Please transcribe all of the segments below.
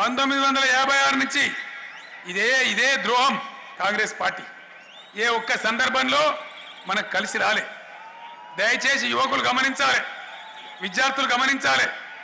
పంతొమ్మిది వందల యాభై ఆరు నుంచి ఇదే ఇదే ద్రోహం కాంగ్రెస్ పార్టీ ఏ ఒక్క సందర్భంలో మనకు కలిసి రాలే దయచేసి యువకులు గమనించాలి విద్యార్థులు గమనించాలి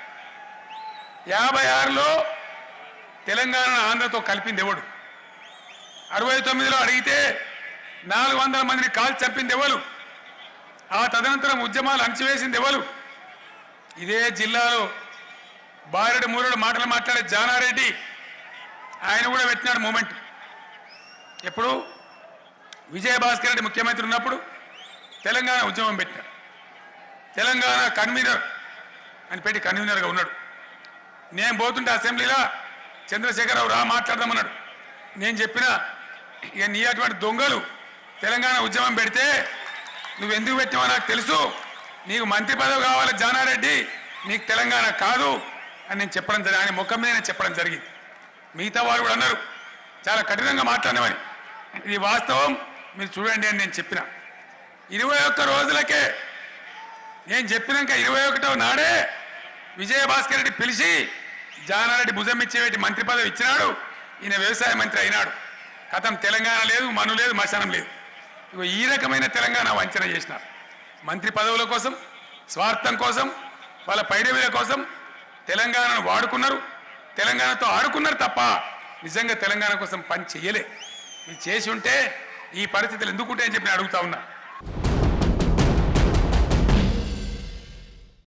యాభై ఆరులో తెలంగాణ ఆంధ్రతో కలిపింది ఎవడు అరవై తొమ్మిదిలో అడిగితే నాలుగు వందల మందిని కాల్ చంపింది ఎవరు ఆ తదనంతరం ఉద్యమాలు అణచివేసింది ఎవరు ఇదే జిల్లాలో బారెడు మూరెడు మాటలు మాట్లాడే జానారెడ్డి ఆయన కూడా పెట్టినాడు మూమెంట్ ఎప్పుడు విజయభాస్కర్ రెడ్డి ముఖ్యమంత్రి ఉన్నప్పుడు తెలంగాణ ఉద్యమం పెట్టాడు తెలంగాణ కన్వీనర్ అని పెట్టి కన్వీనర్గా ఉన్నాడు నేను పోతుంటే అసెంబ్లీలో చంద్రశేఖరరావు రా మాట్లాడదామన్నాడు నేను చెప్పిన ఇక నీ అటువంటి దొంగలు తెలంగాణ ఉద్యమం పెడితే నువ్వు ఎందుకు పెట్టావో నాకు తెలుసు నీకు మంత్రి పదవి కావాలి జానారెడ్డి నీకు తెలంగాణ కాదు అని నేను చెప్పడం జరిగింది ఆయన ముఖం మీద నేను చెప్పడం జరిగింది మిగతా వాళ్ళు కూడా అన్నారు చాలా కఠినంగా మాట్లాడినవని ఇది వాస్తవం మీరు చూడండి అని నేను చెప్పిన ఇరవై ఒక్క రోజులకే నేను చెప్పినాక ఇరవై ఒకటో నాడే విజయభాస్కర్ రెడ్డి పిలిచి జానారెడ్డి భుజం ఇచ్చేటి మంత్రి పదవి ఇచ్చినాడు ఈయన వ్యవసాయ మంత్రి అయినాడు కథం తెలంగాణ లేదు మను లేదు మశానం లేదు ఇగో ఈ రకమైన తెలంగాణ వంచన చేసినారు మంత్రి పదవుల కోసం స్వార్థం కోసం వాళ్ళ పైరవీల కోసం తెలంగాణను వాడుకున్నారు తెలంగాణతో ఆడుకున్నారు తప్ప నిజంగా తెలంగాణ కోసం పని చెయ్యలే ఇది చేసి ఉంటే ఈ పరిస్థితులు ఎందుకుంటాయని చెప్పి నేను అడుగుతా ఉన్నా